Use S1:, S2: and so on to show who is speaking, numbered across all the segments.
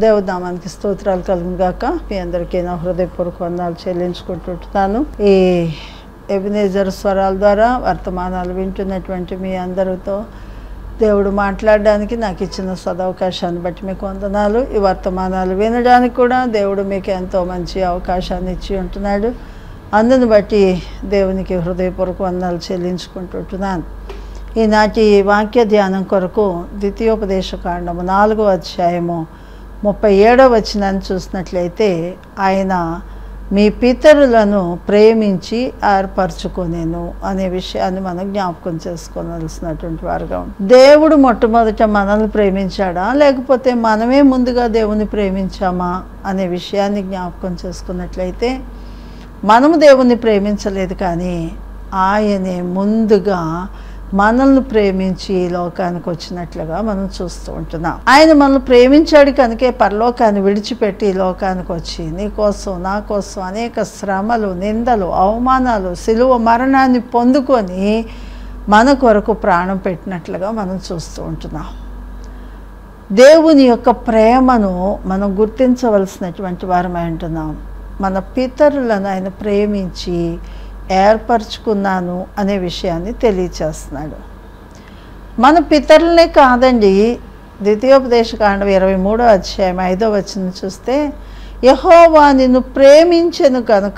S1: దేవనామానికి స్తోత్రాలు కలుగును గాక మీ అందరికీ నా హృదయపూర్వక వందనాలు చెల్లించుకుంటుంటున్నాను ఈ ఎబినేజర్ స్వరాల ద్వారా వర్తమానాలు వింటున్నటువంటి మీ అందరితో దేవుడు మాట్లాడడానికి నాకు ఇచ్చిన సదవకాశాన్ని బట్టి మీకు వందనాలు ఈ వర్తమానాలు వినడానికి కూడా దేవుడు మీకు ఎంతో మంచి అవకాశాన్ని ఇచ్చి ఉంటున్నాడు అందుని బట్టి దేవునికి హృదయపూర్వక వందనాలు చెల్లించుకుంటుంటున్నాను ఈనాటి వాక్య ధ్యానం కొరకు ద్వితీయోపదేశ కాండము నాలుగో అధ్యాయము ముప్పై ఏడవ వచనాన్ని చూసినట్లయితే ఆయన మీ పితరులను ప్రేమించి ఏర్పరచుకొనేను అనే విషయాన్ని మనం జ్ఞాపకం చేసుకోవాల్సినటువంటి వారుగా ఉంది దేవుడు మొట్టమొదట మనల్ని ప్రేమించాడా లేకపోతే మనమే ముందుగా దేవుని ప్రేమించామా అనే విషయాన్ని జ్ఞాపకం చేసుకున్నట్లయితే మనము దేవుణ్ణి ప్రేమించలేదు కానీ ఆయనే ముందుగా మనల్ని ప్రేమించి ఈ లోకానికి వచ్చినట్లుగా మనం చూస్తూ ఉంటున్నాం ఆయన మనల్ని ప్రేమించాడు కనుకే పరలోకాన్ని విడిచిపెట్టి ఈ లోకానికి వచ్చి నీ కోసం నా కోసం అనేక శ్రమలు నిందలు అవమానాలు సిలువ మరణాన్ని పొందుకొని మన కొరకు ప్రాణం పెట్టినట్లుగా మనం చూస్తూ ఉంటున్నాం దేవుని యొక్క ప్రేమను మనం గుర్తించవలసినటువంటి వారమై ఉంటున్నాం మన పితరులను ఆయన ప్రేమించి ఏర్పరచుకున్నాను అనే విషయాన్ని తెలియచేస్తున్నాడు మన పితరులనే కాదండి ద్వితీయోపదేశకాండం ఇరవై మూడో అధ్యాయం ఐదో వచ్చిన చూస్తే యహోవా నిన్ను ప్రేమించెను కనుక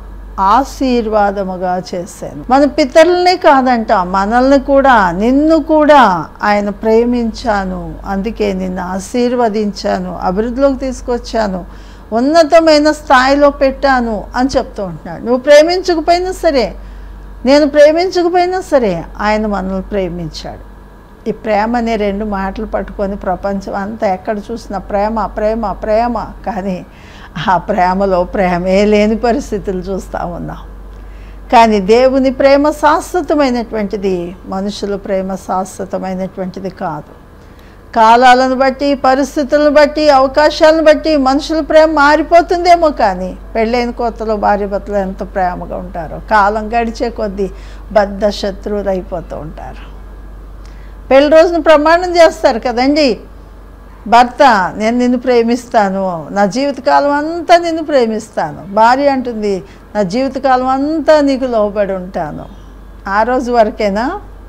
S1: ఆశీర్వాదముగా చేశాను మన పితరులనే కాదంట మనల్ని కూడా నిన్ను కూడా ఆయన ప్రేమించాను అందుకే నిన్ను ఆశీర్వదించాను అభివృద్ధిలోకి తీసుకొచ్చాను ఉన్నతమైన స్థాయిలో పెట్టాను అని చెప్తూ ఉంటున్నాడు నువ్వు ప్రేమించకపోయినా సరే నేను ప్రేమించకపోయినా సరే ఆయన మనల్ని ప్రేమించాడు ఈ ప్రేమ అనే రెండు మాటలు పట్టుకొని ప్రపంచం అంతా ఎక్కడ చూసినా ప్రేమ ప్రేమ ప్రేమ కానీ ఆ ప్రేమలో ప్రేమే లేని పరిస్థితులు చూస్తూ ఉన్నాం కానీ దేవుని ప్రేమ శాశ్వతమైనటువంటిది మనుషుల ప్రేమ శాశ్వతమైనటువంటిది కాదు కాలాలను బట్టి పరిస్థితులను బట్టి అవకాశాలను బట్టి మనుషుల ప్రేమ మారిపోతుందేమో కానీ పెళ్ళైన కొత్తలో భార్య భర్తలు ఎంత ప్రేమగా ఉంటారో కాలం గడిచే కొద్దీ బద్ధ శత్రువులు అయిపోతూ ఉంటారు పెళ్లి రోజున ప్రమాణం చేస్తారు కదండి భర్త నేను నిన్ను ప్రేమిస్తాను నా జీవితకాలం అంతా నిన్ను ప్రేమిస్తాను భార్య అంటుంది నా జీవితకాలం అంతా నీకు లోబడి ఉంటాను ఆ రోజు వరకేనా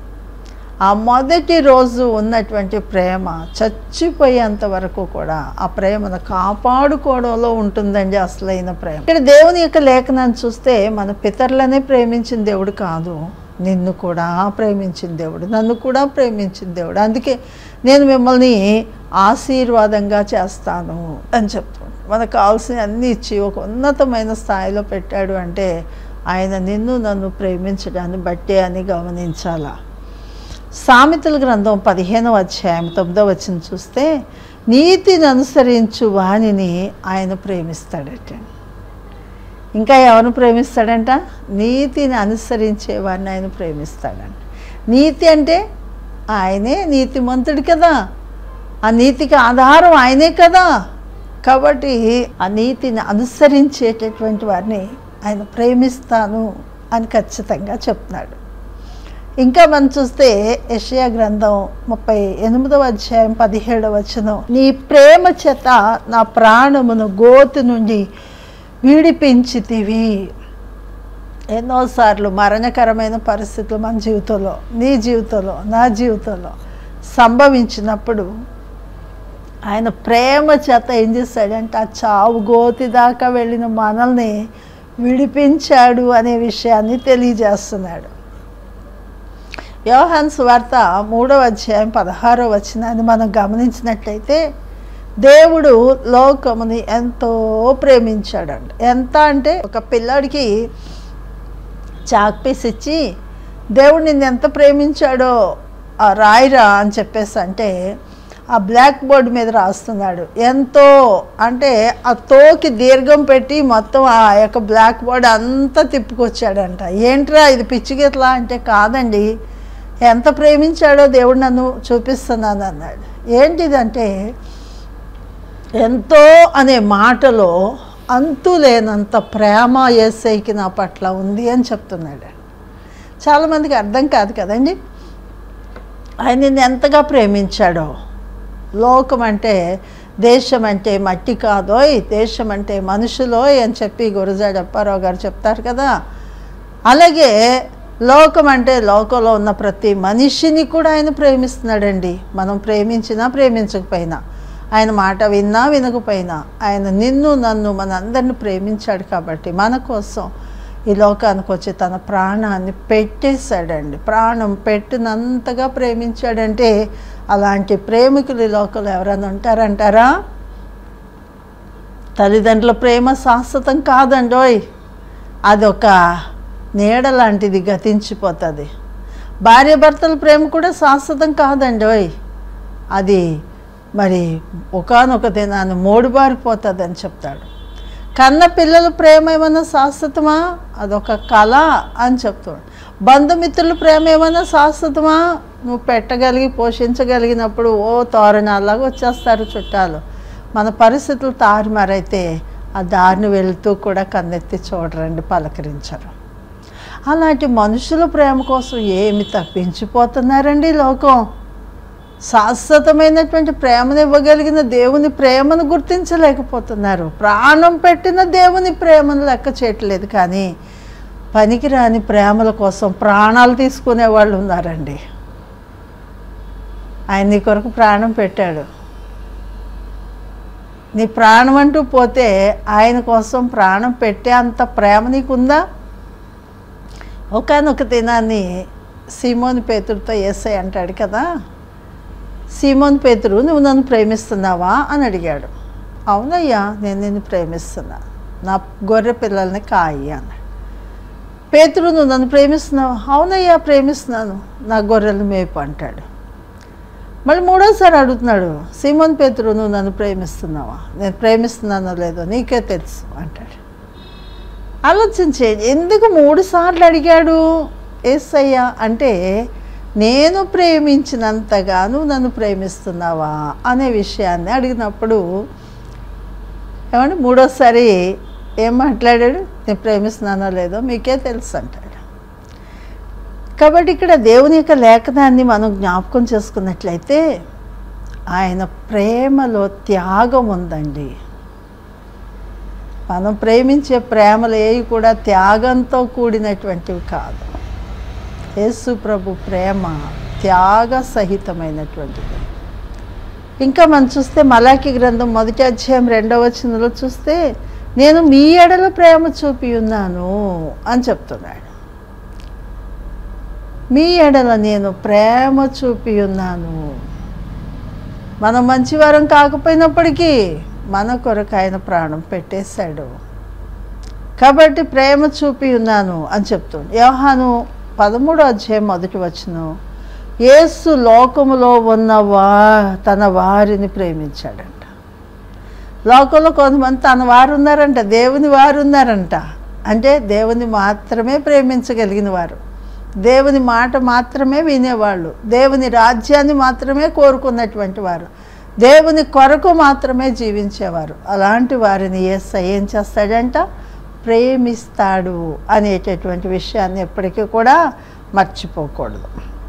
S1: ఆ మొదటి రోజు ఉన్నటువంటి ప్రేమ చచ్చిపోయేంత వరకు కూడా ఆ ప్రేమను కాపాడుకోవడంలో ఉంటుందండి అసలైన ప్రేమ ఇక్కడ దేవుని యొక్క లేఖనాన్ని చూస్తే మన పితరులనే ప్రేమించిన దేవుడు కాదు నిన్ను కూడా ప్రేమించిన దేవుడు నన్ను కూడా ప్రేమించిన దేవుడు అందుకే నేను మిమ్మల్ని ఆశీర్వాదంగా చేస్తాను అని చెప్తాను మనకు కావాల్సిన అన్ని ఇచ్చి ఒక ఉన్నతమైన స్థాయిలో పెట్టాడు అంటే ఆయన నిన్ను నన్ను ప్రేమించడాన్ని బట్టే అని గమనించాలా సామెతల గ్రంథం పదిహేనవ అధ్యాయం తొమ్మిదవ వచ్చిన చూస్తే నీతిని అనుసరించు వాణిని ఆయన ప్రేమిస్తాడట ఇంకా ఎవరిని ప్రేమిస్తాడంట నీతిని అనుసరించే వారిని ఆయన ప్రేమిస్తాడంట నీతి అంటే ఆయనే నీతిమంతుడు కదా ఆ నీతికి ఆధారం ఆయనే కదా కాబట్టి ఆ నీతిని అనుసరించేటటువంటి వారిని ఆయన ప్రేమిస్తాను అని ఖచ్చితంగా చెప్తున్నాడు ఇంకా మనం చూస్తే యషయా గ్రంథం ముప్పై ఎనిమిదవ అధ్యాయం పదిహేడవ వచనం నీ ప్రేమ చేత నా ప్రాణమును గోతు నుండి విడిపించితివి ఎన్నోసార్లు మరణకరమైన పరిస్థితులు మన జీవితంలో నీ జీవితంలో నా జీవితంలో సంభవించినప్పుడు ఆయన ప్రేమ చేత ఏం చేశాడంటే ఆ చావు గోతి దాకా వెళ్ళిన మనల్ని విడిపించాడు అనే విషయాన్ని తెలియజేస్తున్నాడు యోహాన్ సువార్త మూడవ అధ్యాయం పదహారో వచనాన్ని మనం గమనించినట్లయితే దేవుడు లోకముని ఎంతో ప్రేమించాడంట ఎంత అంటే ఒక పిల్లాడికి చాక్ పీస్ ఇచ్చి దేవుడు నిన్ను ఎంత ప్రేమించాడో ఆ రాయిరా అని చెప్పేసి అంటే ఆ బ్లాక్ బోర్డ్ మీద రాస్తున్నాడు ఎంతో అంటే ఆ తోకి దీర్ఘం పెట్టి మొత్తం ఆ యొక్క బ్లాక్ బోర్డ్ అంతా తిప్పుకొచ్చాడంట ఏంట్రా ఇది పిచ్చిగిట్లా అంటే కాదండి ఎంత ప్రేమించాడో దేవుడు నన్ను చూపిస్తున్నాను అన్నాడు ఏంటిదంటే ఎంతో అనే మాటలో అంతు లేనంత ప్రేమ ఏసైకి నా పట్ల ఉంది అని చెప్తున్నాడు చాలామందికి అర్థం కాదు కదండి ఆయన నిన్ను ఎంతగా ప్రేమించాడో లోకం అంటే దేశం అంటే మట్టి కాదోయ్ దేశం అంటే మనుషులోయ్ అని చెప్పి గురజాడ అప్పారావు గారు చెప్తారు కదా అలాగే లోకం అంటే లోకంలో ఉన్న ప్రతి మనిషిని కూడా ఆయన ప్రేమిస్తున్నాడండి మనం ప్రేమించినా ప్రేమించకపోయినా ఆయన మాట విన్నా వినకపోయినా ఆయన నిన్ను నన్ను మన అందరిని ప్రేమించాడు కాబట్టి మన కోసం ఈ లోకానికి వచ్చి తన ప్రాణాన్ని పెట్టేశాడండి ప్రాణం పెట్టినంతగా ప్రేమించాడంటే అలాంటి ప్రేమికులు ఈ లోకంలో ఎవరైనా ఉంటారంటారా తల్లిదండ్రుల ప్రేమ శాశ్వతం కాదండోయ్ అదొక నీడ లాంటిది గతించిపోతుంది భార్యాభర్తల ప్రేమ కూడా శాశ్వతం కాదండోయ్ అది మరి ఒకనొక దినాన్ని మోడుబారిపోతుంది అని చెప్తాడు కన్న పిల్లల ప్రేమ ఏమైనా శాశ్వతమా అదొక కళ అని చెప్తాడు బంధుమిత్రుల ప్రేమ ఏమైనా శాశ్వతమా నువ్వు పెట్టగలిగి పోషించగలిగినప్పుడు ఓ తోరణాలాగా వచ్చేస్తారు చుట్టాలు మన పరిస్థితులు తారుమారైతే ఆ దారిని వెళుతూ కూడా కన్నెత్తి చూడరండి పలకరించరు అలాంటి మనుషుల ప్రేమ కోసం ఏమి తప్పించిపోతున్నారండి ఈ లోకం శాశ్వతమైనటువంటి ప్రేమను ఇవ్వగలిగిన దేవుని ప్రేమను గుర్తించలేకపోతున్నారు ప్రాణం పెట్టిన దేవుని ప్రేమను లెక్క చేయట్లేదు కానీ పనికిరాని ప్రేమల కోసం ప్రాణాలు తీసుకునే వాళ్ళు ఉన్నారండి ఆయన నీ కొరకు ప్రాణం పెట్టాడు నీ ప్రాణం అంటూ పోతే ఆయన కోసం ప్రాణం పెట్టే అంత ప్రేమ నీకుందా ఒకనొక దినాన్ని సీమోని పేతుడితో ఏసై అంటాడు కదా సీమోన్ పేతురు నువ్వు నన్ను ప్రేమిస్తున్నావా అని అడిగాడు అవునయ్యా నేను నిన్ను ప్రేమిస్తున్నా నా గొర్రె పిల్లల్ని కాయి అన్నాడు పేతురు నువ్వు నన్ను ప్రేమిస్తున్నావా అవునయ్యా ప్రేమిస్తున్నాను నా గొర్రెలు మేపు అంటాడు మళ్ళీ మూడోసారి అడుగుతున్నాడు సీమోన్ పేతురు నువ్వు నన్ను ప్రేమిస్తున్నావా నేను ప్రేమిస్తున్నానో లేదో నీకే తెలుసు అంటాడు ఆలోచించే ఎందుకు మూడు సార్లు అడిగాడు ఏసయ్యా అంటే నేను ప్రేమించినంతగాను నన్ను ప్రేమిస్తున్నావా అనే విషయాన్ని అడిగినప్పుడు ఏమంటే మూడోసారి ఏం మాట్లాడాడు నేను ప్రేమిస్తున్నానో లేదో మీకే తెలుసు అంటాడు కాబట్టి ఇక్కడ దేవుని యొక్క లేఖనాన్ని మనం జ్ఞాపకం చేసుకున్నట్లయితే ఆయన ప్రేమలో త్యాగం ఉందండి మనం ప్రేమించే ప్రేమలు ఏవి కూడా త్యాగంతో కూడినటువంటివి కాదు యేసు ప్రభు ప్రేమ త్యాగ సహితమైనటువంటిది ఇంకా మనం చూస్తే మలాకి గ్రంథం మొదటి అధ్యాయం రెండవ వచనంలో చూస్తే నేను మీ ఎడల ప్రేమ చూపి ఉన్నాను అని చెప్తున్నాడు మీ ఎడల నేను ప్రేమ చూపి ఉన్నాను మనం మంచివారం కాకపోయినప్పటికీ మన కొరకు ఆయన ప్రాణం పెట్టేశాడు కాబట్టి ప్రేమ చూపి ఉన్నాను అని చెప్తుంది యోహాను పదమూడో అధ్యాయం మొదటి వచ్చును యేసు లోకములో ఉన్న వా తన వారిని ప్రేమించాడంట లోకంలో కొంతమంది తన వారు ఉన్నారంట దేవుని వారు ఉన్నారంట అంటే దేవుని మాత్రమే ప్రేమించగలిగిన వారు దేవుని మాట మాత్రమే వినేవాళ్ళు దేవుని రాజ్యాన్ని మాత్రమే కోరుకున్నటువంటి వారు దేవుని కొరకు మాత్రమే జీవించేవారు అలాంటి వారిని ఏసై ఏం చేస్తాడంట ప్రేమిస్తాడు అనేటటువంటి విషయాన్ని ఎప్పటికీ కూడా మర్చిపోకూడదు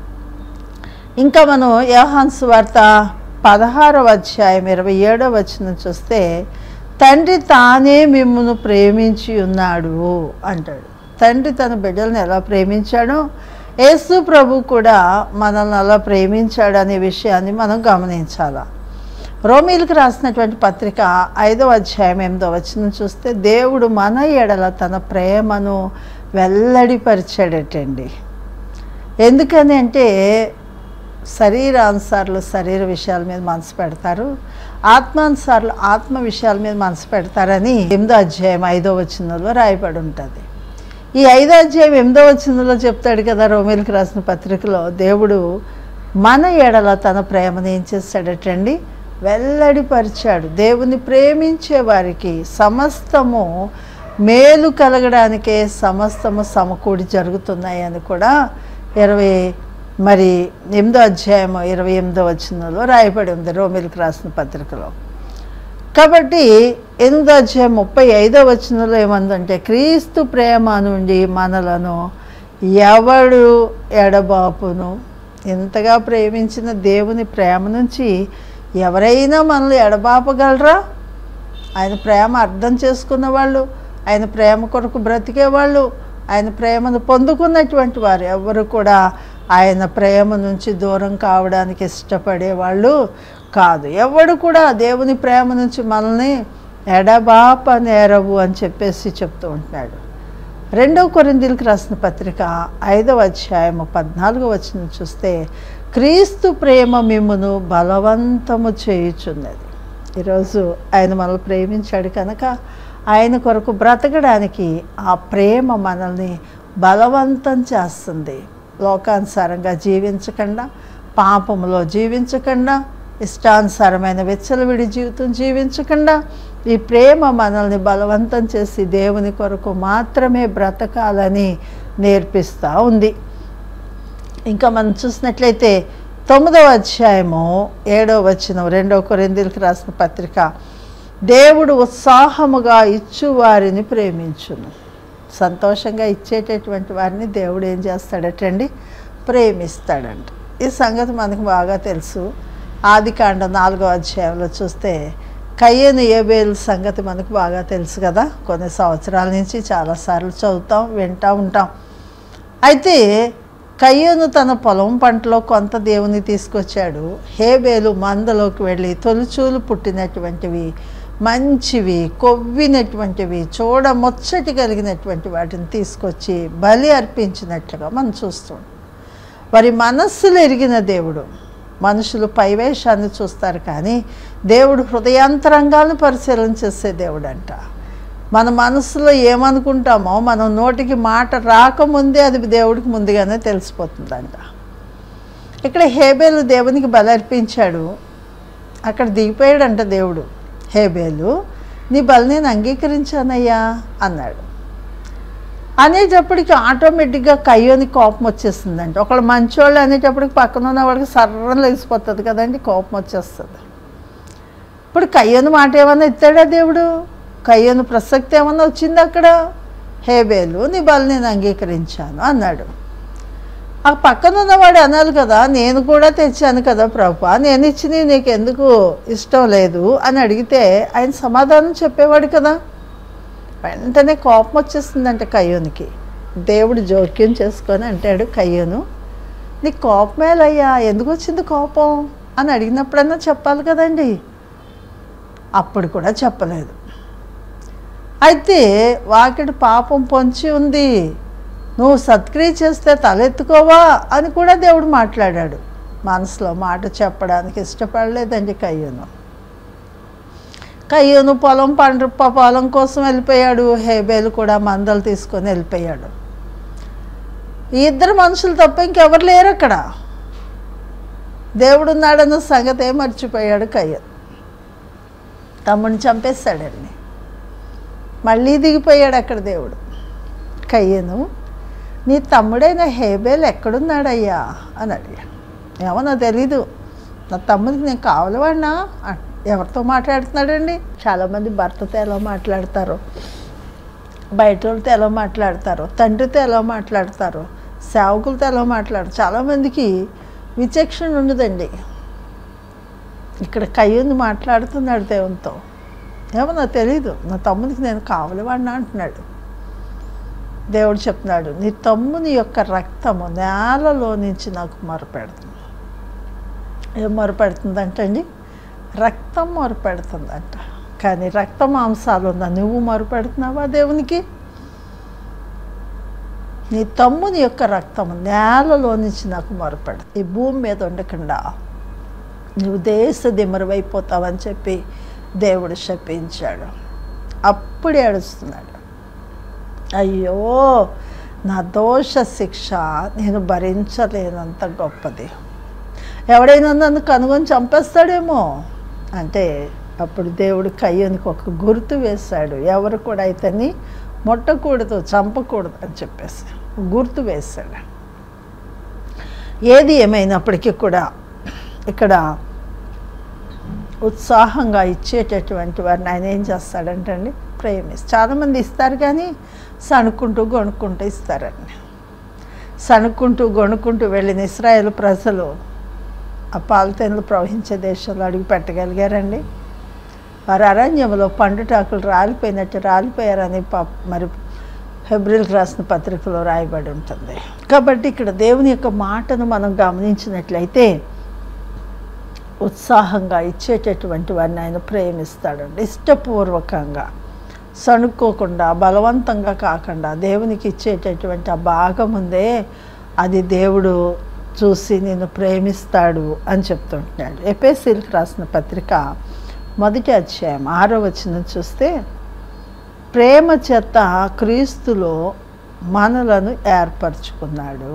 S1: ఇంకా మనం యోహాన్స్ వార్త పదహారవ అధ్యాయం ఇరవై ఏడవ వచనం చూస్తే తండ్రి తానే మిమ్మల్ని ప్రేమించి ఉన్నాడు అంటాడు తండ్రి తన బిడ్డలను ఎలా ప్రేమించాడో యేసు ప్రభు కూడా మనల్ని అలా ప్రేమించాడు అనే విషయాన్ని మనం గమనించాలి రోమిలకు రాసినటువంటి పత్రిక ఐదవ అధ్యాయం ఎనిమిదవ వచనం చూస్తే దేవుడు మన ఎడల తన ప్రేమను వెల్లడిపరిచాడటండి ఎందుకని అంటే శరీరానుసార్లు శరీర విషయాల మీద మనసు పెడతారు ఆత్మానుసార్లు ఆత్మ విషయాల మీద మనసు పెడతారని ఎనిమిదో అధ్యాయం ఐదో వచనంలో రాయబడి ఉంటుంది ఈ ఐదో అధ్యాయం ఎనిమిదో వచనంలో చెప్తాడు కదా రోమిలకు రాసిన పత్రికలో దేవుడు మన ఎడల తన ప్రేమను ఏం చేశాడటండి వెల్లడిపరిచాడు దేవుని ప్రేమించే వారికి సమస్తము మేలు కలగడానికే సమస్తము సమకూడి జరుగుతున్నాయని కూడా ఇరవై మరి ఎనిమిదో అధ్యాయం ఇరవై ఎనిమిదో వచనంలో రాయబడి ఉంది రోమిలకు రాసిన పత్రికలో కాబట్టి ఎనిమిదో అధ్యాయం ముప్పై ఐదో వచనంలో ఏమందంటే క్రీస్తు ప్రేమ నుండి మనలను ఎవడు ఎడబాపును ఎంతగా ప్రేమించిన దేవుని ప్రేమ నుంచి ఎవరైనా మనల్ని ఎడబాపగలరా ఆయన ప్రేమ అర్థం చేసుకున్న వాళ్ళు ఆయన ప్రేమ కొరకు బ్రతికేవాళ్ళు ఆయన ప్రేమను పొందుకున్నటువంటి వారు ఎవరు కూడా ఆయన ప్రేమ నుంచి దూరం కావడానికి ఇష్టపడేవాళ్ళు కాదు ఎవడు కూడా దేవుని ప్రేమ నుంచి మనల్ని ఎడబాప నేరవు అని చెప్పేసి చెప్తూ ఉంటున్నాడు రెండవ కొరిందీలకు రాసిన పత్రిక ఐదవ అధ్యాయము పద్నాలుగో వచ్చిన చూస్తే క్రీస్తు ప్రేమ మిమ్మును బలవంతము చేయుచున్నది ఈరోజు ఆయన మనల్ని ప్రేమించాడు కనుక ఆయన కొరకు బ్రతకడానికి ఆ ప్రేమ మనల్ని బలవంతం చేస్తుంది లోకానుసారంగా జీవించకుండా పాపములో జీవించకుండా ఇష్టానుసారమైన విచ్చలవిడి జీవితం జీవించకుండా ఈ ప్రేమ మనల్ని బలవంతం చేసి దేవుని కొరకు మాత్రమే బ్రతకాలని నేర్పిస్తూ ఉంది ఇంకా మనం చూసినట్లయితే తొమ్మిదవ అధ్యాయము ఏడవ వచనం రెండవ కొరిందీలకు రాసిన పత్రిక దేవుడు ఉత్సాహముగా ఇచ్చు వారిని ప్రేమించును సంతోషంగా ఇచ్చేటటువంటి వారిని దేవుడు ఏం చేస్తాడటండి ప్రేమిస్తాడంట ఈ సంగతి మనకు బాగా తెలుసు ఆది కాండ నాలుగో అధ్యాయంలో చూస్తే కయ్యను ఏబేలు సంగతి మనకు బాగా తెలుసు కదా కొన్ని సంవత్సరాల నుంచి చాలాసార్లు చదువుతాం వింటూ ఉంటాం అయితే కయ్యను తన పొలం పంటలో కొంత దేవుని తీసుకొచ్చాడు హేబేలు మందలోకి వెళ్ళి తొలిచూలు పుట్టినటువంటివి మంచివి కొవ్వినటువంటివి చూడ ముచ్చటి కలిగినటువంటి వాటిని తీసుకొచ్చి బలి అర్పించినట్లుగా మనం చూస్తాం వారి మనస్సులు ఎరిగిన దేవుడు మనుషులు పైవేషాన్ని చూస్తారు కానీ దేవుడు హృదయాంతరంగాలను పరిశీలన చేసే దేవుడు అంట మన మనసులో ఏమనుకుంటామో మనం నోటికి మాట రాకముందే అది దేవుడికి ముందుగానే తెలిసిపోతుందంట ఇక్కడ హేబేలు దేవునికి బలి అర్పించాడు అక్కడ దిగిపోయాడంట దేవుడు హేబేలు నీ బలి నేను అంగీకరించానయ్యా అన్నాడు అనేటప్పటికి ఆటోమేటిక్గా కయ్యోని కోపం వచ్చేస్తుందండి ఒకళ్ళు మంచోళ్ళు అనేటప్పటికి పక్కన ఉన్న వాడికి సర్రం లేచిపోతుంది కదండి కోపం వచ్చేస్తుంది ఇప్పుడు కయ్యోని మాట ఏమన్నా ఎత్తాడా దేవుడు కయ్యోని ప్రసక్తి ఏమన్నా వచ్చింది అక్కడ హేబేలు నీ బలి నేను అంగీకరించాను అన్నాడు ఆ పక్కన ఉన్నవాడు అనాలి కదా నేను కూడా తెచ్చాను కదా ప్రభా నేను ఇచ్చి నీకు ఎందుకు ఇష్టం లేదు అని అడిగితే ఆయన సమాధానం చెప్పేవాడు కదా వెంటనే కోపం వచ్చేస్తుందంట కయ్యోనికి దేవుడు జోక్యం చేసుకొని అంటాడు కయ్యోను నీకు కోపమేలయ్యా ఎందుకు వచ్చింది కోపం అని అడిగినప్పుడన్నా చెప్పాలి కదండి అప్పుడు కూడా చెప్పలేదు అయితే వాకిటి పాపం పొంచి ఉంది నువ్వు సత్క్రియ చేస్తే తలెత్తుకోవా అని కూడా దేవుడు మాట్లాడాడు మనసులో మాట చెప్పడానికి ఇష్టపడలేదండి కయ్యను కయ్యను పొలం పంట పొలం కోసం వెళ్ళిపోయాడు హేబేలు కూడా మందలు తీసుకొని వెళ్ళిపోయాడు ఈ ఇద్దరు మనుషులు తప్ప ఇంకెవరు లేరు అక్కడ దేవుడు ఉన్నాడన్న సంగతే మర్చిపోయాడు కయ్యను తమ్ముడిని చంపేస్తాడండి మళ్ళీ దిగిపోయాడు అక్కడ దేవుడు కయ్యను నీ తమ్ముడైన హేబేల్ ఎక్కడున్నాడయ్యా అని అడిగాడు ఏమో నాకు తెలీదు నా తమ్ముడికి నేను కావాలవాడినా ఎవరితో మాట్లాడుతున్నాడండి చాలామంది భర్తతో ఎలా మాట్లాడతారు బయట వాళ్ళతో ఎలా మాట్లాడతారు తండ్రితో ఎలా మాట్లాడతారు సేవకులతో ఎలా మాట్లాడతారు చాలామందికి విచక్షణ ఉండదండి ఇక్కడ కయ్యుంది మాట్లాడుతున్నాడు దేవునితో ఏమో నాకు తెలీదు నా తమ్మునికి నేను కావలివాడినా అంటున్నాడు దేవుడు చెప్తున్నాడు నీ తమ్ముని యొక్క రక్తము నేలలో నుంచి నాకు మొరపెడుతుంది ఏం మొరపెడుతుందంటండి రక్తం మొరపెడుతుందంట కానీ రక్త మాంసాలు ఉందా నువ్వు మొరపెడుతున్నావా దేవునికి నీ తమ్ముని యొక్క రక్తము నేలలో నుంచి నాకు మొరపెడు ఈ భూమి మీద ఉండకుండా నువ్వు దేశ దిమ్మరవైపోతావని చెప్పి దేవుడు శపించాడు అప్పుడు ఏడుస్తున్నాడు అయ్యో నా దోష శిక్ష నేను భరించలేనంత గొప్పది ఎవడైనా నన్ను కనుగొని చంపేస్తాడేమో అంటే అప్పుడు దేవుడు కయ్యనికి ఒక గుర్తు వేశాడు ఎవరు కూడా ఇతన్ని ముట్టకూడదు చంపకూడదు అని చెప్పేసి గుర్తు వేశాడు ఏది ఏమైనప్పటికీ కూడా ఇక్కడ ఉత్సాహంగా ఇచ్చేటటువంటి వారిని ఆయన ఏం చేస్తాడంటండి ప్రేమిస్తారు చాలామంది ఇస్తారు కానీ సణుక్కుంటూ గొనుక్కుంటూ ఇస్తారండి సణుక్కుంటూ గొనుక్కుంటూ వెళ్ళిన ఇస్రాయేల్ ప్రజలు ఆ పాలతేనలు ప్రవహించే దేశంలో అడుగు పెట్టగలిగారండి వారు అరణ్యంలో పండుటాకులు రాలిపోయినట్టు రాలిపోయారని పాప మరి ఫిబ్రిల్కి రాసిన పత్రికలో రాయబడి ఉంటుంది కాబట్టి ఇక్కడ దేవుని యొక్క మాటను మనం గమనించినట్లయితే ఉత్సాహంగా ఇచ్చేటటువంటి వారిని ఆయన ప్రేమిస్తాడండి ఇష్టపూర్వకంగా సణుక్కోకుండా బలవంతంగా కాకుండా దేవునికి ఇచ్చేటటువంటి ఆ భాగం ఉందే అది దేవుడు చూసి నిన్ను ప్రేమిస్తాడు అని చెప్తుంటున్నాడు ఎపేసీలకు రాసిన పత్రిక మొదటి అధ్యాయం ఆరో వచనం చూస్తే ప్రేమ చేత క్రీస్తులో మనలను ఏర్పరచుకున్నాడు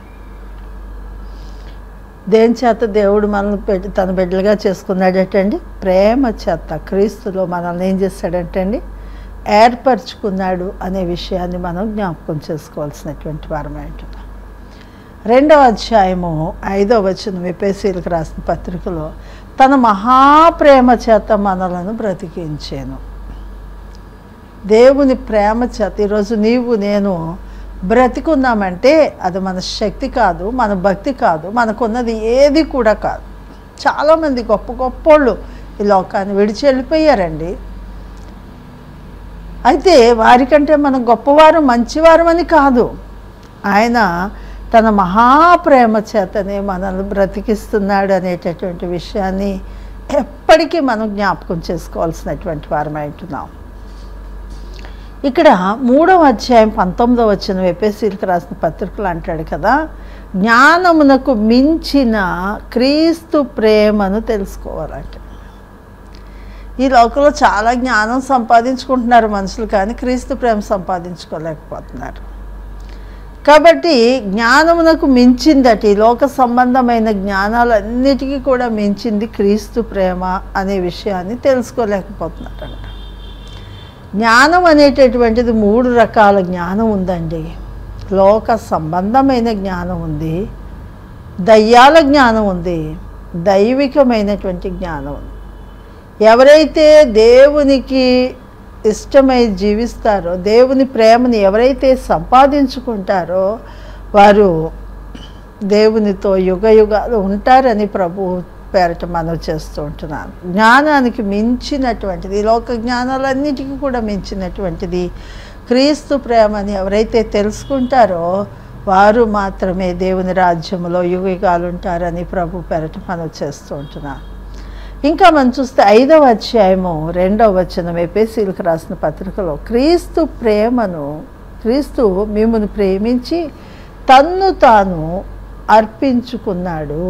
S1: దేని చేత దేవుడు మనల్ని పెట్టి తన బిడ్డలుగా చేసుకున్నాడటండి ప్రేమ చేత క్రీస్తులో మనల్ని ఏం చేశాడంటండి ఏర్పరచుకున్నాడు అనే విషయాన్ని మనం జ్ఞాపకం చేసుకోవాల్సినటువంటి వారమే అంటున్నాం రెండవ అధ్యాయము ఐదవ వచనం ఎపేసీలకు రాసిన పత్రికలో తన మహాప్రేమ చేత మనలను బ్రతికించాను దేవుని ప్రేమ చేత ఈరోజు నీవు నేను బ్రతికున్నామంటే అది మన శక్తి కాదు మన భక్తి కాదు మనకున్నది ఏది కూడా కాదు చాలామంది గొప్ప గొప్పోళ్ళు ఈ లోకాన్ని విడిచి వెళ్ళిపోయారండి అయితే వారికంటే మనం గొప్పవారు మంచివారు అని కాదు ఆయన తన మహాప్రేమ చేతనే మనల్ని బ్రతికిస్తున్నాడు అనేటటువంటి విషయాన్ని ఎప్పటికీ మనం జ్ఞాపకం చేసుకోవాల్సినటువంటి వారమై ఉంటున్నాం ఇక్కడ మూడవ అధ్యాయం పంతొమ్మిదవ వచ్చిన ఎపిఎస్సీలకు రాసిన పత్రికలు అంటాడు కదా జ్ఞానమునకు మించిన క్రీస్తు ప్రేమను తెలుసుకోవాలంట ఈ లోకంలో చాలా జ్ఞానం సంపాదించుకుంటున్నారు మనుషులు కానీ క్రీస్తు ప్రేమ సంపాదించుకోలేకపోతున్నారు కాబట్టి జ్ఞానమునకు మించిందట ఈ లోక సంబంధమైన జ్ఞానాలన్నిటికీ కూడా మించింది క్రీస్తు ప్రేమ అనే విషయాన్ని తెలుసుకోలేకపోతున్నారంట జ్ఞానం అనేటటువంటిది మూడు రకాల జ్ఞానం ఉందండి లోక సంబంధమైన జ్ఞానం ఉంది దయ్యాల జ్ఞానం ఉంది దైవికమైనటువంటి జ్ఞానం ఉంది ఎవరైతే దేవునికి ఇష్టమై జీవిస్తారో దేవుని ప్రేమని ఎవరైతే సంపాదించుకుంటారో వారు దేవునితో యుగ యుగాలు ఉంటారని ప్రభు పేరట మనం చేస్తూ ఉంటున్నాను జ్ఞానానికి మించినటువంటిది ఈ లోక జ్ఞానాలన్నిటికీ కూడా మించినటువంటిది క్రీస్తు ప్రేమని ఎవరైతే తెలుసుకుంటారో వారు మాత్రమే దేవుని రాజ్యంలో యుగ యుగాలు ఉంటారని ప్రభు పేరట మనం చేస్తూ ఉంటున్నాను ఇంకా మనం చూస్తే ఐదవ అధ్యాయము రెండవ వచనం ఎపేసీలకు రాసిన పత్రికలో క్రీస్తు ప్రేమను క్రీస్తు మిమ్మల్ని ప్రేమించి తన్ను తాను అర్పించుకున్నాడు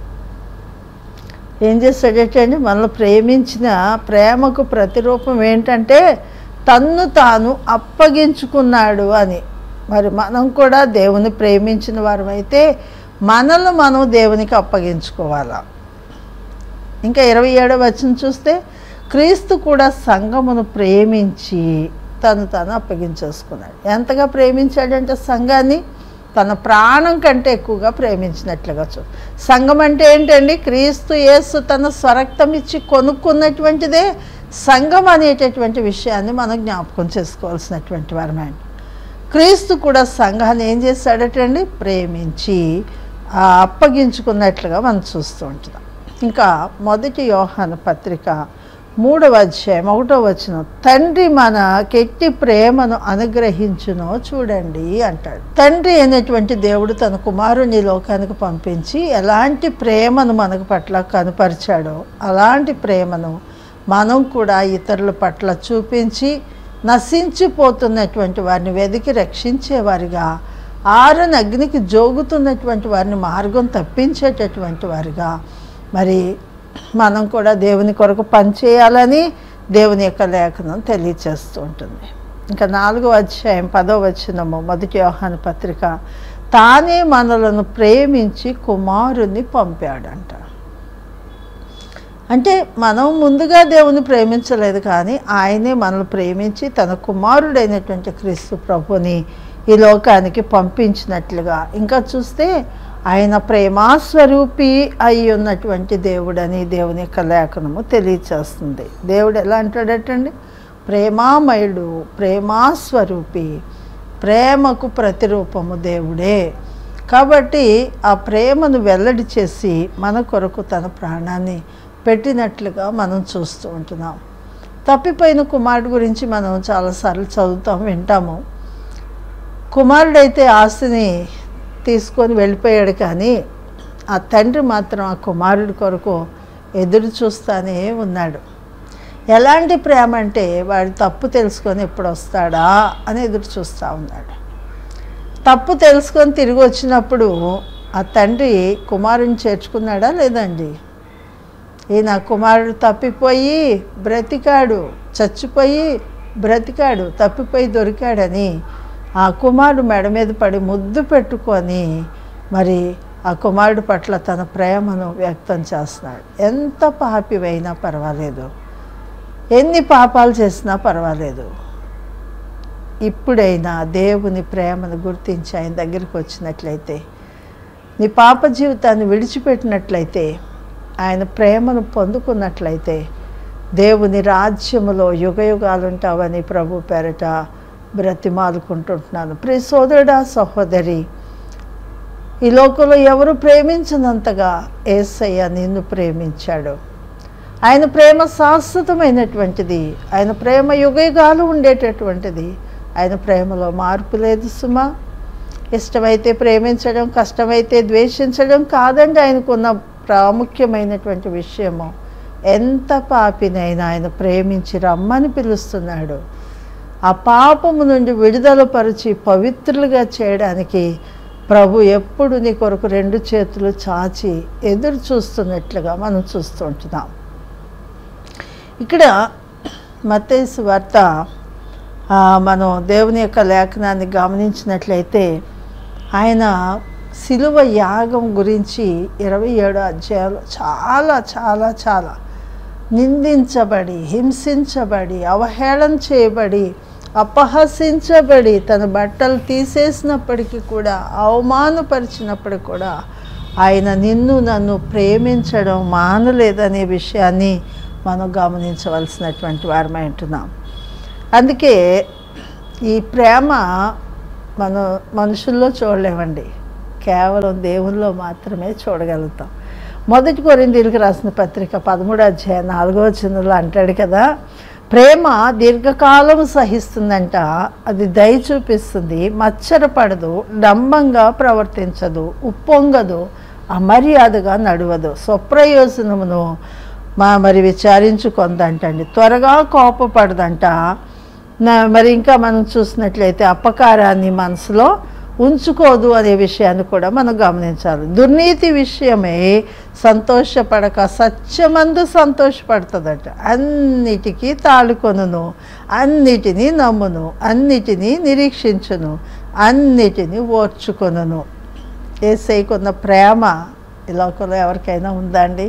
S1: ఏం చేస్తాడటండి మనల్ని ప్రేమించిన ప్రేమకు ప్రతిరూపం ఏంటంటే తన్ను తాను అప్పగించుకున్నాడు అని మరి మనం కూడా దేవుని ప్రేమించిన వారమైతే మనల్ని మనం దేవునికి అప్పగించుకోవాలా ఇంకా ఇరవై ఏడవ వచ్చిన చూస్తే క్రీస్తు కూడా సంఘమును ప్రేమించి తను తను అప్పగించేసుకున్నాడు ఎంతగా ప్రేమించాడంటే సంఘాన్ని తన ప్రాణం కంటే ఎక్కువగా ప్రేమించినట్లుగా చూ సంఘం అంటే ఏంటండి క్రీస్తు యేసు తన స్వరక్తం ఇచ్చి కొనుక్కున్నటువంటిదే సంఘం అనేటటువంటి విషయాన్ని మనం జ్ఞాపకం చేసుకోవాల్సినటువంటి వారమే క్రీస్తు కూడా సంఘాన్ని ఏం చేశాడటండి ప్రేమించి ఆ, అప్పగించుకున్నట్లుగా మనం చూస్తూ ఉంటున్నాం ఇంకా మొదటి యోహాను పత్రిక మూడవ అధ్యాయం ఒకటో వచ్చిన తండ్రి మన కెట్టి ప్రేమను అనుగ్రహించునో చూడండి అంటాడు తండ్రి అయినటువంటి దేవుడు తన కుమారుని ఈ లోకానికి పంపించి ఎలాంటి ప్రేమను మనకు పట్ల కనుపరిచాడో అలాంటి ప్రేమను మనం కూడా ఇతరుల పట్ల చూపించి నశించిపోతున్నటువంటి వారిని వెతికి రక్షించేవారిగా ఆరని అగ్నికి జోగుతున్నటువంటి వారిని మార్గం తప్పించేటటువంటి వారిగా మరి మనం కూడా దేవుని కొరకు పనిచేయాలని దేవుని యొక్క లేఖనం తెలియచేస్తూ ఉంటుంది ఇంకా నాలుగో అధ్యాయం పదో వచనము మొదటి యోహాను పత్రిక తానే మనలను ప్రేమించి కుమారుని పంపాడంట అంటే మనం ముందుగా దేవుని ప్రేమించలేదు కానీ ఆయనే మనల్ని ప్రేమించి తన కుమారుడైనటువంటి క్రీస్తు ప్రభుని ఈ లోకానికి పంపించినట్లుగా ఇంకా చూస్తే ఆయన ప్రేమాస్వరూపి అయి ఉన్నటువంటి దేవుడని దేవుని యొక్క లేఖనము తెలియచేస్తుంది దేవుడు ఎలా అంటాడటండి ప్రేమామయుడు ప్రేమాస్వరూపి ప్రేమకు ప్రతిరూపము దేవుడే కాబట్టి ఆ ప్రేమను వెల్లడి చేసి మన కొరకు తన ప్రాణాన్ని పెట్టినట్లుగా మనం చూస్తూ ఉంటున్నాం తప్పిపోయిన కుమారుడు గురించి మనం చాలాసార్లు చదువుతాం వింటాము కుమారుడైతే ఆస్తిని తీసుకొని వెళ్ళిపోయాడు కానీ ఆ తండ్రి మాత్రం ఆ కుమారుడి కొరకు ఎదురు చూస్తానే ఉన్నాడు ఎలాంటి ప్రేమ అంటే వాడు తప్పు తెలుసుకొని ఎప్పుడు వస్తాడా అని ఎదురు చూస్తూ ఉన్నాడు తప్పు తెలుసుకొని తిరిగి వచ్చినప్పుడు ఆ తండ్రి కుమారుని చేర్చుకున్నాడా లేదండి ఈ నా కుమారుడు తప్పిపోయి బ్రతికాడు చచ్చిపోయి బ్రతికాడు తప్పిపోయి దొరికాడని ఆ కుమారుడు మెడ మీద పడి ముద్దు పెట్టుకొని మరి ఆ కుమారుడు పట్ల తన ప్రేమను వ్యక్తం చేస్తున్నాడు ఎంత పాపివైనా పర్వాలేదు ఎన్ని పాపాలు చేసినా పర్వాలేదు ఇప్పుడైనా దేవుని ప్రేమను గుర్తించి ఆయన దగ్గరికి వచ్చినట్లయితే నీ పాప జీవితాన్ని విడిచిపెట్టినట్లయితే ఆయన ప్రేమను పొందుకున్నట్లయితే దేవుని రాజ్యములో యుగ యుగాలు ఉంటావని ప్రభు పేరట బ్రతిమాలుకుంటుంటున్నాను ప్రియ సోదరుడా సహోదరి ఈ లోకంలో ఎవరు ప్రేమించినంతగా ఏసయ్య నిన్ను ప్రేమించాడు ఆయన ప్రేమ శాశ్వతమైనటువంటిది ఆయన ప్రేమ యుగయుగాలు ఉండేటటువంటిది ఆయన ప్రేమలో మార్పు లేదు సుమా ఇష్టమైతే ప్రేమించడం కష్టమైతే ద్వేషించడం కాదండి ఆయనకున్న ప్రాముఖ్యమైనటువంటి విషయము ఎంత పాపినైనా ఆయన ప్రేమించి రమ్మని పిలుస్తున్నాడు ఆ పాపము నుండి విడుదల పరిచి పవిత్రులుగా చేయడానికి ప్రభు ఎప్పుడు నీ కొరకు రెండు చేతులు చాచి ఎదురు చూస్తున్నట్లుగా మనం చూస్తూ ఉంటున్నాం ఇక్కడ మత్తేసు వార్త ఆ, మనం దేవుని యొక్క లేఖనాన్ని గమనించినట్లయితే ఆయన శిలువ యాగం గురించి ఇరవై ఏడు అధ్యాయాలు చాలా చాలా చాలా నిందించబడి హింసించబడి అవహేళన చేయబడి అపహసించబడి తన బట్టలు తీసేసినప్పటికీ కూడా అవమానపరిచినప్పటికీ కూడా ఆయన నిన్ను నన్ను ప్రేమించడం మానలేదనే విషయాన్ని మనం గమనించవలసినటువంటి వారమై ఉంటున్నాం అందుకే ఈ ప్రేమ మనం మనుషుల్లో చూడలేమండి కేవలం దేవుల్లో మాత్రమే చూడగలుగుతాం మొదటి కొరిందీలకు రాసిన పత్రిక పదమూడు అధ్యాయం నాలుగో వచనంలో అంటాడు కదా ప్రేమ దీర్ఘకాలం సహిస్తుందంట అది దయ చూపిస్తుంది మచ్చరపడదు డంబంగా ప్రవర్తించదు ఉప్పొంగదు అమర్యాదగా నడవదు స్వప్రయోజనమును మా మరి విచారించుకొందంటండి త్వరగా కోపపడదంట నా- మరి ఇంకా మనం చూసినట్లయితే అపకారాన్ని మనసులో ఉంచుకోదు అనే విషయాన్ని కూడా మనం గమనించాలి దుర్నీతి విషయమే సంతోషపడక సత్యమందు సంతోషపడుతుందట అన్నిటికీ తాళుకొనును అన్నిటినీ నమ్మును అన్నిటినీ నిరీక్షించును అన్నిటినీ ఓర్చుకొనును ఏసైకున్న ప్రేమ ఈ లోకంలో ఎవరికైనా ఉందా అండి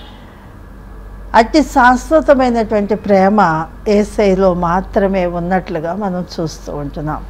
S1: అతి శాశ్వతమైనటువంటి ప్రేమ ఏసైలో మాత్రమే ఉన్నట్లుగా మనం చూస్తూ ఉంటున్నాం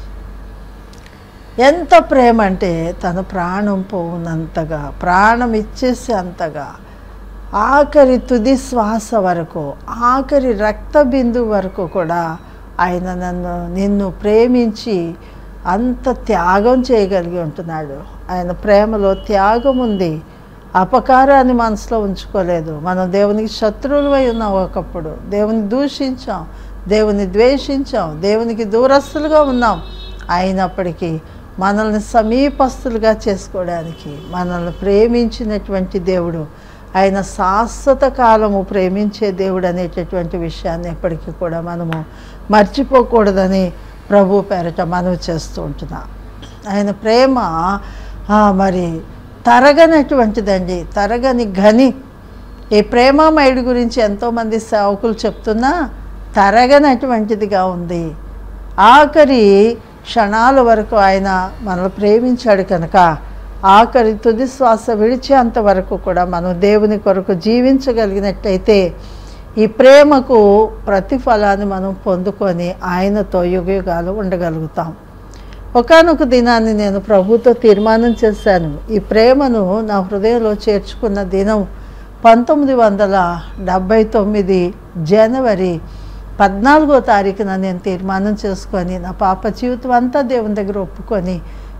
S1: ఎంత ప్రేమ అంటే తన ప్రాణం పోవునంతగా ప్రాణం ఇచ్చేసి అంతగా ఆఖరి తుది శ్వాస వరకు ఆఖరి రక్త బిందువు వరకు కూడా ఆయన నన్ను నిన్ను ప్రేమించి అంత త్యాగం చేయగలిగి ఉంటున్నాడు ఆయన ప్రేమలో త్యాగం ఉంది అపకారాన్ని మనసులో ఉంచుకోలేదు మనం దేవునికి శత్రువులమై ఉన్నాం ఒకప్పుడు దేవుని దూషించాం దేవుని ద్వేషించాం దేవునికి దూరస్తులుగా ఉన్నాం అయినప్పటికీ మనల్ని సమీపస్తులుగా చేసుకోవడానికి మనల్ని ప్రేమించినటువంటి దేవుడు ఆయన శాశ్వత కాలము ప్రేమించే దేవుడు అనేటటువంటి విషయాన్ని ఎప్పటికీ కూడా మనము మర్చిపోకూడదని ప్రభు పేరట మనవి చేస్తూ ఉంటున్నాం ఆయన ప్రేమ ఆ, మరి తరగనటువంటిదండి తరగని ఘని ఈ ప్రేమామయుడి గురించి ఎంతోమంది సేవకులు చెప్తున్నా తరగనటువంటిదిగా ఉంది ఆఖరి క్షణాల వరకు ఆయన మనల్ని ప్రేమించాడు కనుక ఆఖరి తుది శ్వాస విడిచేంత వరకు కూడా మనం దేవుని కొరకు జీవించగలిగినట్టయితే ఈ ప్రేమకు ప్రతిఫలాన్ని మనం పొందుకొని ఆయనతో యుగయుగాలు ఉండగలుగుతాం ఒకానొక దినాన్ని నేను ప్రభుతో తీర్మానం చేశాను ఈ ప్రేమను నా హృదయంలో చేర్చుకున్న దినం పంతొమ్మిది వందల డెబ్భై తొమ్మిది జనవరి పద్నాలుగో తారీఖున నేను తీర్మానం చేసుకొని నా పాప జీవితం అంతా దేవుని దగ్గర ఒప్పుకొని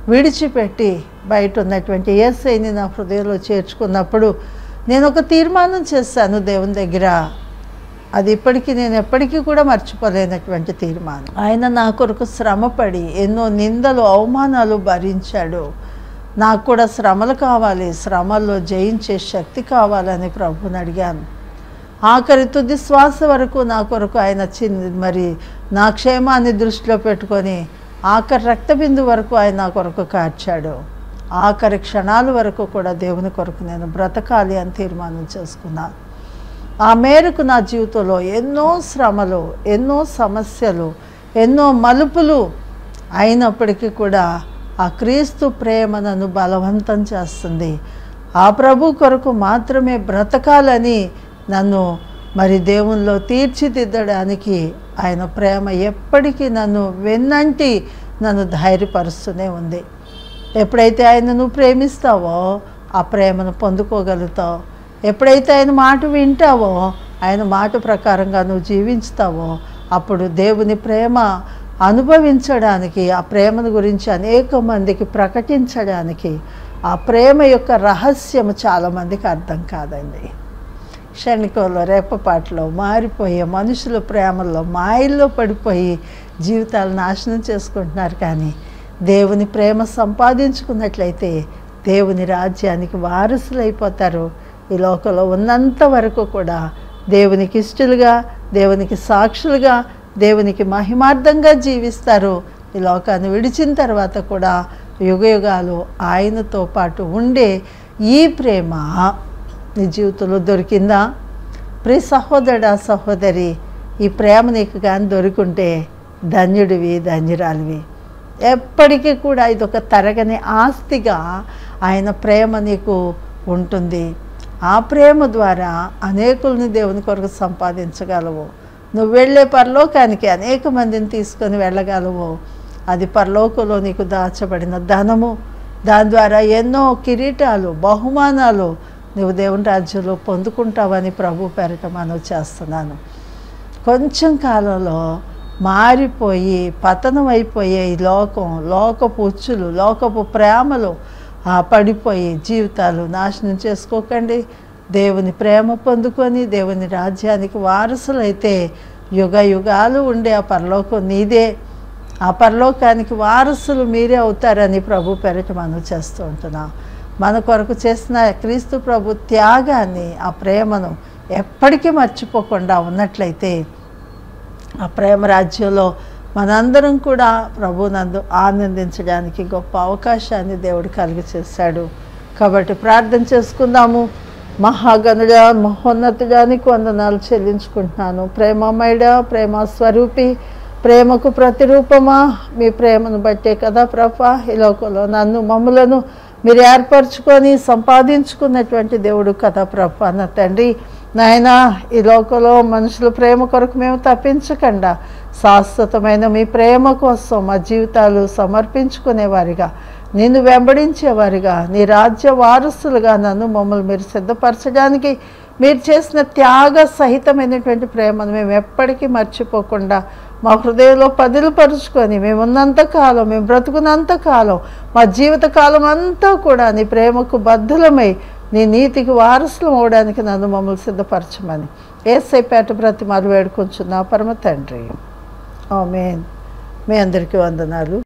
S1: విడిచిపెట్టి బయట ఉన్నటువంటి ఏసైని నా హృదయంలో చేర్చుకున్నప్పుడు నేను ఒక తీర్మానం చేశాను దేవుని దగ్గర అది ఇప్పటికీ నేను ఎప్పటికీ కూడా మర్చిపోలేనటువంటి తీర్మానం ఆయన నా కొరకు శ్రమపడి ఎన్నో నిందలు అవమానాలు భరించాడు నాకు కూడా శ్రమలు కావాలి శ్రమల్లో జయించే శక్తి కావాలని ప్రభుని అడిగాను ఆఖరి తుది శ్వాస వరకు నా కొరకు ఆయన చిన్న మరి నా క్షేమాన్ని దృష్టిలో పెట్టుకొని ఆఖరి రక్తబిందు వరకు ఆయన నా కొరకు కార్చాడు ఆఖరి క్షణాల వరకు కూడా దేవుని కొరకు నేను బ్రతకాలి అని తీర్మానం చేసుకున్నాను ఆ మేరకు నా జీవితంలో ఎన్నో శ్రమలు ఎన్నో సమస్యలు ఎన్నో మలుపులు అయినప్పటికీ కూడా ఆ క్రీస్తు ప్రేమ నన్ను బలవంతం చేస్తుంది ఆ ప్రభు కొరకు మాత్రమే బ్రతకాలని నన్ను మరి దేవునిలో తీర్చిదిద్దడానికి ఆయన ప్రేమ ఎప్పటికీ నన్ను వెన్నంటి నన్ను ధైర్యపరుస్తూనే ఉంది ఎప్పుడైతే ఆయన నువ్వు ప్రేమిస్తావో ఆ ప్రేమను పొందుకోగలుగుతావు ఎప్పుడైతే ఆయన మాట వింటావో ఆయన మాట ప్రకారంగా నువ్వు జీవించుతావో అప్పుడు దేవుని ప్రేమ అనుభవించడానికి ఆ ప్రేమను గురించి అనేక మందికి ప్రకటించడానికి ఆ ప్రేమ యొక్క రహస్యం చాలామందికి అర్థం కాదండి క్షణికంలో రేపపాట్లో మారిపోయే మనుషుల ప్రేమల్లో మాయల్లో పడిపోయి జీవితాలు నాశనం చేసుకుంటున్నారు కానీ దేవుని ప్రేమ సంపాదించుకున్నట్లయితే దేవుని రాజ్యానికి వారసులైపోతారు ఈ లోకంలో ఉన్నంత వరకు కూడా దేవునికి ఇష్టలుగా దేవునికి సాక్షులుగా దేవునికి మహిమార్థంగా జీవిస్తారు ఈ లోకాన్ని విడిచిన తర్వాత కూడా యుగయుగాలు ఆయనతో పాటు ఉండే ఈ ప్రేమ నీ జీవితంలో దొరికిందా ప్రియ సహోదరుడా సహోదరి ఈ ప్రేమ నీకు కానీ దొరికింటే ధన్యుడివి ధన్యురాలివి ఎప్పటికీ కూడా ఇది ఒక తరగని ఆస్తిగా ఆయన ప్రేమ నీకు ఉంటుంది ఆ ప్రేమ ద్వారా అనేకుల్ని దేవుని కొరకు సంపాదించగలవు నువ్వు వెళ్ళే పరలోకానికి అనేక మందిని తీసుకొని వెళ్ళగలవు అది పరలోకంలో నీకు దాచబడిన ధనము దాని ద్వారా ఎన్నో కిరీటాలు బహుమానాలు నువ్వు దేవుని రాజ్యంలో పొందుకుంటావని ప్రభు పేరట మనం చేస్తున్నాను కొంచెం కాలంలో మారిపోయి పతనం అయిపోయే ఈ లోకం లోకపు ఉచ్చులు లోకపు ప్రేమలు ఆ పడిపోయి జీవితాలు నాశనం చేసుకోకండి దేవుని ప్రేమ పొందుకొని దేవుని రాజ్యానికి వారసులైతే యుగ యుగాలు ఉండే ఆ పరలోకం నీదే ఆ పరలోకానికి వారసులు మీరే అవుతారని ప్రభు పెరట మనం చేస్తూ ఉంటున్నాం మన కొరకు చేసిన క్రీస్తు ప్రభు త్యాగాన్ని ఆ ప్రేమను ఎప్పటికీ మర్చిపోకుండా ఉన్నట్లయితే ఆ ప్రేమ రాజ్యంలో మనందరం కూడా ప్రభునందు ఆనందించడానికి గొప్ప అవకాశాన్ని దేవుడు కలిగి చేశాడు కాబట్టి ప్రార్థన చేసుకుందాము మహాగనుడా మహోన్నతుడానికి వందనాలు చెల్లించుకుంటున్నాను ప్రేమమయుడా ప్రేమ స్వరూపి ప్రేమకు ప్రతిరూపమా మీ ప్రేమను బట్టే కదా ప్రభా ఈ లోకంలో నన్ను మమ్ములను మీరు ఏర్పరచుకొని సంపాదించుకున్నటువంటి దేవుడు కదా ప్రభా నా తండ్రి నాయన ఈ లోకంలో మనుషుల ప్రేమ కొరకు మేము తప్పించకుండా శాశ్వతమైన మీ ప్రేమ కోసం మా జీవితాలు సమర్పించుకునేవారిగా నిన్ను వెంబడించేవారిగా నీ రాజ్య వారసులుగా నన్ను మమ్మల్ని మీరు సిద్ధపరచడానికి మీరు చేసిన త్యాగ సహితమైనటువంటి ప్రేమను మేము ఎప్పటికీ మర్చిపోకుండా మా హృదయంలో పదిలపరుచుకొని మేము ఉన్నంత కాలం మేము బ్రతుకున్నంత కాలం మా జీవిత కాలం అంతా కూడా నీ ప్రేమకు బద్ధులమై నీ నీతికి వారసులం అవడానికి నన్ను మమ్మల్ని సిద్ధపరచమని ఏసైపేట బ్రతిమాలు వేడుకొంచున్నా పరమ తండ్రి ఆమెన్ మీ అందరికీ వందనాలు